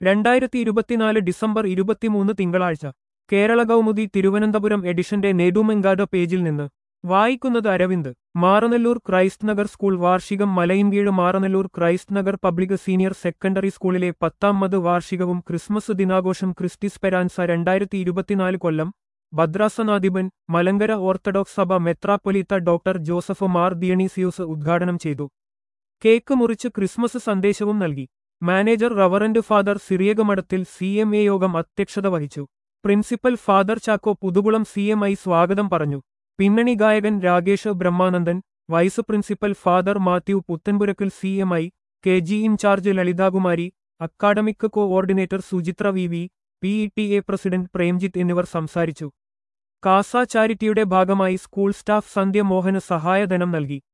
രണ്ടായിരത്തി ഇരുപത്തിനാല് ഡിസംബർ ഇരുപത്തിമൂന്ന് തിങ്കളാഴ്ച കേരള കൗമുദി തിരുവനന്തപുരം എഡിഷന്റെ നെടുമെങ്കാത പേജിൽ നിന്ന് വായിക്കുന്നത് അരവിന്ദ് മാറനല്ലൂർ ക്രൈസ്റ്റ് നഗർ സ്കൂൾ വാർഷികം Malayinkeezhu Maranallur Christ Nagar public senior secondary സ്കൂളിലെ പത്താമത് വാർഷികവും ക്രിസ്മസ് ദിനാഘോഷം ക്രിസ്റ്റിസ് പെരാൻസ രണ്ടായിരത്തി ഇരുപത്തിനാല് കൊല്ലം ഭദ്രാസനാധിപൻ മലങ്കര ഓർത്തഡോക്സ് സഭ മെത്രാപ്പൊലീത്ത ഡോക്ടർ ജോസഫ് മാർ ദിയണീസിയൂസ് ഉദ്ഘാടനം ചെയ്തു കേക്ക് മുറിച്ച് ക്രിസ്മസ് സന്ദേശവും നൽകി manager reverend father Cyriac Madathil C M A യോഗം അധ്യക്ഷത വഹിച്ചു principal father Chacko Puthukulam C M I സ്വാഗതം പറഞ്ഞു പിന്നണി ഗായകൻ Rakesh Brahmanandan vice principal father Mathew Puthenpurackal C M I K G incharge Lalithakumari academic coordinator Suchitra V V P T A എ പ്രസിഡന്റ് പ്രേംജിത്ത് എന്നിവർ സംസാരിച്ചു കാസ ചാരിറ്റിയുടെ ഭാഗമായി സ്കൂൾ സ്റ്റാഫ് സന്ധ്യ മോഹന് സഹായധനം നൽകി